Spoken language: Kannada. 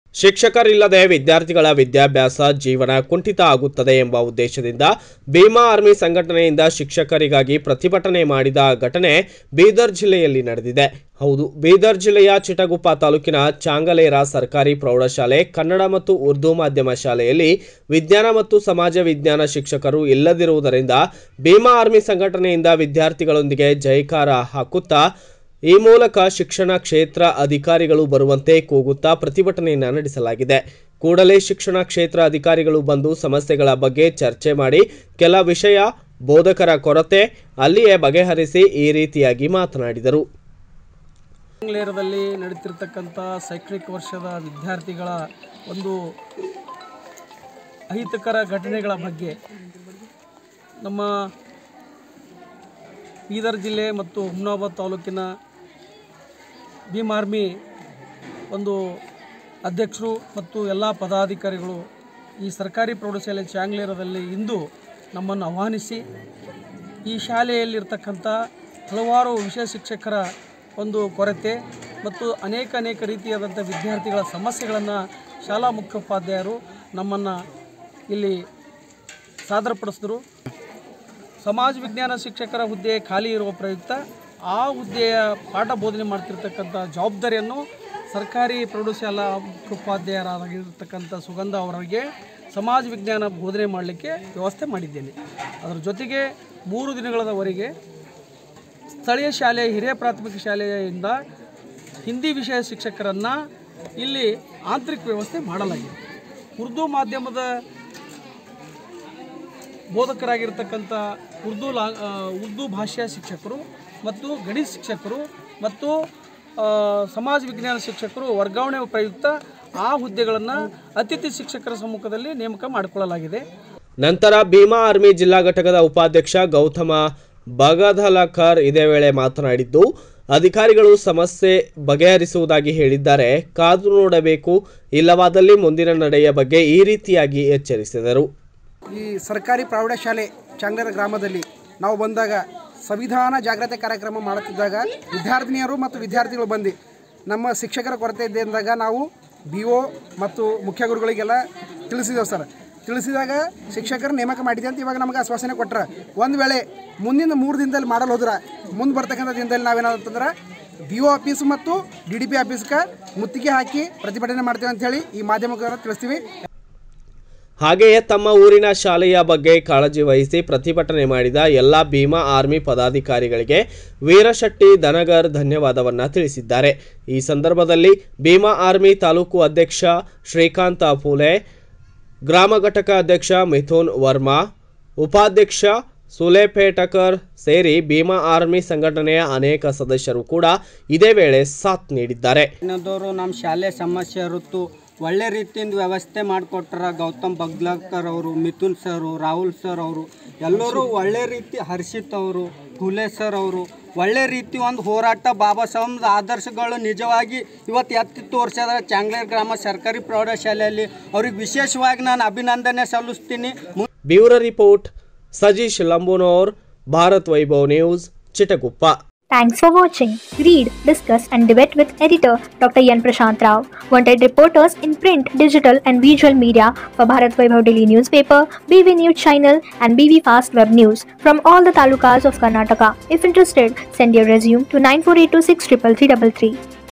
ಶಿಕ್ಷಕರಿಲ್ಲದೆ ವಿದ್ಯಾರ್ಥಿಗಳ ವಿದ್ಯಾಭ್ಯಾಸ ಜೀವನ ಕುಂಠಿತ ಆಗುತ್ತದೆ ಎಂಬ ಉದ್ದೇಶದಿಂದ ಭೀಮಾ ಆರ್ಮಿ ಸಂಘಟನೆಯಿಂದ ಶಿಕ್ಷಕರಿಗಾಗಿ ಪ್ರತಿಭಟನೆ ಮಾಡಿದ ಘಟನೆ ಬೀದರ್ ಜಿಲ್ಲೆಯಲ್ಲಿ ನಡೆದಿದೆ ಹೌದು ಬೀದರ್ ಜಿಲ್ಲೆಯ ಚಿಟಗುಪ್ಪ ತಾಲೂಕಿನ ಚಾಂಗಲೇರ ಸರ್ಕಾರಿ ಪ್ರೌಢಶಾಲೆ ಕನ್ನಡ ಮತ್ತು ಉರ್ದು ಮಾಧ್ಯಮ ಶಾಲೆಯಲ್ಲಿ ವಿಜ್ಞಾನ ಮತ್ತು ಸಮಾಜ ವಿಜ್ಞಾನ ಶಿಕ್ಷಕರು ಇಲ್ಲದಿರುವುದರಿಂದ ಭೀಮಾ ಆರ್ಮಿ ಸಂಘಟನೆಯಿಂದ ವಿದ್ಯಾರ್ಥಿಗಳೊಂದಿಗೆ ಜೈಕಾರ ಹಾಕುತ್ತಾ ಈ ಮೂಲಕ ಶಿಕ್ಷಣ ಕ್ಷೇತ್ರ ಅಧಿಕಾರಿಗಳು ಬರುವಂತೆ ಕೂಗುತ್ತಾ ಪ್ರತಿಭಟನೆಯನ್ನು ನಡೆಸಲಾಗಿದೆ ಕೂಡಲೇ ಶಿಕ್ಷಣ ಕ್ಷೇತ್ರ ಅಧಿಕಾರಿಗಳು ಬಂದು ಸಮಸ್ಯೆಗಳ ಬಗ್ಗೆ ಚರ್ಚೆ ಮಾಡಿ ಕೆಲ ವಿಷಯ ಬೋಧಕರ ಕೊರತೆ ಅಲ್ಲಿಯೇ ಬಗೆಹರಿಸಿ ಈ ರೀತಿಯಾಗಿ ಮಾತನಾಡಿದರು ಬೆಂಗಳೂರದಲ್ಲಿ ನಡೀತಿರ್ತಕ್ಕಂಥ ಶೈಕ್ಷಣಿಕ ವರ್ಷದ ವಿದ್ಯಾರ್ಥಿಗಳ ಒಂದು ಅಹಿತಕರ ಘಟನೆಗಳ ಬಗ್ಗೆ ನಮ್ಮ ಬೀದರ್ ಜಿಲ್ಲೆ ಮತ್ತು ಹುಮ್ನಾಬಾದ್ ತಾಲೂಕಿನ ಭೀಮ್ ಆರ್ಮಿ ಒಂದು ಅಧ್ಯಕ್ಷರು ಮತ್ತು ಎಲ್ಲ ಪದಾಧಿಕಾರಿಗಳು ಈ ಸರ್ಕಾರಿ ಪ್ರೌಢಶಾಲೆ ಚಾಂಗ್ಲೇರದಲ್ಲಿ ಇಂದು ನಮ್ಮನ್ನು ಆಹ್ವಾನಿಸಿ ಈ ಶಾಲೆಯಲ್ಲಿರ್ತಕ್ಕಂಥ ಹಲವಾರು ವಿಷಯ ಶಿಕ್ಷಕರ ಒಂದು ಕೊರತೆ ಮತ್ತು ಅನೇಕ ಅನೇಕ ರೀತಿಯಾದಂಥ ವಿದ್ಯಾರ್ಥಿಗಳ ಸಮಸ್ಯೆಗಳನ್ನು ಶಾಲಾ ಮುಖ್ಯೋಪಾಧ್ಯಾಯರು ನಮ್ಮನ್ನು ಇಲ್ಲಿ ಸಾದರಪಡಿಸಿದ್ರು ಸಮಾಜ ವಿಜ್ಞಾನ ಶಿಕ್ಷಕರ ಹುದ್ದೆ ಖಾಲಿ ಇರುವ ಪ್ರಯುಕ್ತ ಆ ಹುದ್ದೆಯ ಪಾಠ ಬೋಧನೆ ಮಾಡ್ತಿರ್ತಕ್ಕಂಥ ಜವಾಬ್ದಾರಿಯನ್ನು ಸರ್ಕಾರಿ ಪ್ರೌಢಶಾಲಾ ಮುಖ್ಯೋಪಾಧ್ಯಾಯರಾಗಿರ್ತಕ್ಕಂಥ ಸುಗಂಧ ಅವರಿಗೆ ಸಮಾಜ ವಿಜ್ಞಾನ ಬೋಧನೆ ಮಾಡಲಿಕ್ಕೆ ವ್ಯವಸ್ಥೆ ಮಾಡಿದ್ದೇನೆ ಅದರ ಜೊತೆಗೆ ಮೂರು ದಿನಗಳವರೆಗೆ ಸ್ಥಳೀಯ ಶಾಲೆ ಹಿರಿಯ ಪ್ರಾಥಮಿಕ ಶಾಲೆಯಿಂದ ಹಿಂದಿ ವಿಷಯ ಶಿಕ್ಷಕರನ್ನು ಇಲ್ಲಿ ಆಂತರಿಕ ವ್ಯವಸ್ಥೆ ಮಾಡಲಾಗಿದೆ ಉರ್ದು ಮಾಧ್ಯಮದ ಬೋಧಕರಾಗಿರ್ತಕ್ಕಂಥ ಉರ್ದು ಲಾ ಆ, ಉರ್ದು ಭಾಷೆಯ ಶಿಕ್ಷಕರು ಮತ್ತು ಗಣಿತ ಶಿಕ್ಷಕರು ಮತ್ತು ಆ, ಸಮಾಜ ವಿಜ್ಞಾನ ಶಿಕ್ಷಕರು ವರ್ಗಾವಣೆ ಪ್ರಯುಕ್ತ ಆ ಹುದ್ದೆಗಳನ್ನು ಅತಿಥಿ ಶಿಕ್ಷಕರ ಸಮ್ಮುಖದಲ್ಲಿ ನೇಮಕ ಮಾಡಿಕೊಳ್ಳಲಾಗಿದೆ ನಂತರ ಭೀಮಾ ಆರ್ಮಿ ಜಿಲ್ಲಾ ಘಟಕದ ಉಪಾಧ್ಯಕ್ಷ ಗೌತಮ ಬಗಧಲಕರ್ ಇದೇ ವೇಳೆ ಮಾತನಾಡಿದ್ದು ಅಧಿಕಾರಿಗಳು ಸಮಸ್ಯೆ ಬಗೆಹರಿಸುವುದಾಗಿ ಹೇಳಿದ್ದಾರೆ ಕಾದು ನೋಡಬೇಕು ಇಲ್ಲವಾದಲ್ಲಿ ಮುಂದಿನ ನಡೆಯ ಬಗ್ಗೆ ಈ ರೀತಿಯಾಗಿ ಎಚ್ಚರಿಸಿದರು ಈ ಸರ್ಕಾರಿ ಪ್ರೌಢಶಾಲೆ ಚಾಂಗ್ಲರ ಗ್ರಾಮದಲ್ಲಿ ನಾವು ಬಂದಾಗ ಸಂವಿಧಾನ ಜಾಗೃತಿ ಕಾರ್ಯಕ್ರಮ ಮಾಡುತ್ತಿದ್ದಾಗ ವಿದ್ಯಾರ್ಥಿನಿಯರು ಮತ್ತು ವಿದ್ಯಾರ್ಥಿಗಳು ಬಂದು ನಮ್ಮ ಶಿಕ್ಷಕರ ಕೊರತೆ ಇದೆ ಅಂದಾಗ ನಾವು ಬಿ ಒ ಮತ್ತು ಮುಖ್ಯ ಗುರುಗಳಿಗೆಲ್ಲ ತಿಳಿಸಿದೆವು ಸರ್ ತಿಳಿಸಿದಾಗ ಶಿಕ್ಷಕರ ನೇಮಕ ಮಾಡಿದೆ ಅಂತ ಇವಾಗ ನಮಗೆ ಆಶ್ವಾಸನೆ ಕೊಟ್ಟರೆ ಒಂದು ವೇಳೆ ಮುಂದಿನ ಮೂರು ದಿನದಲ್ಲಿ ಮಾಡಲು ಹೋದ್ರೆ ಮುಂದೆ ಬರ್ತಕ್ಕಂಥ ದಿನದಲ್ಲಿ ನಾವೇನಾದಂತಂದ್ರೆ ಬಿ ಒ ಆಫೀಸ್ ಮತ್ತು ಡಿ ಡಿ ಪಿ ಆಫೀಸ್ಗೆ ಮುತ್ತಿಗೆ ಹಾಕಿ ಪ್ರತಿಭಟನೆ ಮಾಡ್ತೇವೆ ಅಂತ ಹೇಳಿ ಈ ಮಾಧ್ಯಮಕ್ಕೆ ತಿಳಿಸ್ತೀವಿ ಹಾಗೆಯೇ ತಮ್ಮ ಊರಿನ ಶಾಲೆಯ ಬಗ್ಗೆ ಕಾಳಜಿ ವಹಿಸಿ ಪ್ರತಿಭಟನೆ ಮಾಡಿದ ಎಲ್ಲ ಭೀಮಾ ಆರ್ಮಿ ಪದಾಧಿಕಾರಿಗಳಿಗೆ ವೀರಶೆಟ್ಟಿ ದನಗರ್ ಧನ್ಯವಾದವನ್ನ ತಿಳಿಸಿದ್ದಾರೆ ಈ ಸಂದರ್ಭದಲ್ಲಿ ಭೀಮಾ ಆರ್ಮಿ ತಾಲೂಕು ಅಧ್ಯಕ್ಷ ಶ್ರೀಕಾಂತ ಫೂಲೆ ಗ್ರಾಮ ಘಟಕ ಅಧ್ಯಕ್ಷ ಮಿಥುನ್ ವರ್ಮಾ ಉಪಾಧ್ಯಕ್ಷ ಸುಲೇಪೇಟಕರ್ ಸೇರಿ ಭೀಮಾ ಆರ್ಮಿ ಸಂಘಟನೆಯ ಅನೇಕ ಸದಸ್ಯರು ಕೂಡ ಇದೇ ವೇಳೆ ಸಾಥ್ ನೀಡಿದ್ದಾರೆ ಅನ್ನೋದವರು ನಮ್ಮ ಶಾಲೆ ಸಮಸ್ಯೆ ಇರುತ್ತು ಒಳ್ಳೆ ರೀತಿಯಿಂದ ವ್ಯವಸ್ಥೆ ಮಾಡಿಕೊಟ್ರ ಗೌತಮ್ ಬಗ್ಲಾಕರ್ ಅವರು ಮಿಥುನ್ ಸರು ರಾಹುಲ್ ಸರ್ ಅವರು ಎಲ್ಲರೂ ಒಳ್ಳೆ ರೀತಿ ಹರ್ಷಿತ್ ಅವರು ಫುಲೆ ಸರ್ ಅವರು ಒಳ್ಳೆ ರೀತಿ ಒಂದು ಹೋರಾಟ ಬಾಬಾ ಸಾಹೇಬ್ ಆದರ್ಶಗಳು ನಿಜವಾಗಿ ಇವತ್ತು ಎತ್ತಿ ತೋರಿಸಿದ ಚಾಂಗ್ಲೇರ್ ಗ್ರಾಮ ಸರ್ಕಾರಿ ಪ್ರೌಢಶಾಲೆಯಲ್ಲಿ ಅವ್ರಿಗೆ ವಿಶೇಷವಾಗಿ ನಾನು ಅಭಿನಂದನೆ ಸಲ್ಲಿಸ್ತೀನಿ ಮು- bureau report Sajeesh Lambonor Bharat Vaibhav news Chitaguppa Thanks for watching. Read, discuss, and debate with editor Dr. Yan Prashant Rao. Wanted reporters in print, digital, and visual media for Bharat Vaibhav Daily newspaper, BV News channel, and BV Fast Web News from all the talukas of Karnataka. If interested, send your resume to 9482633333.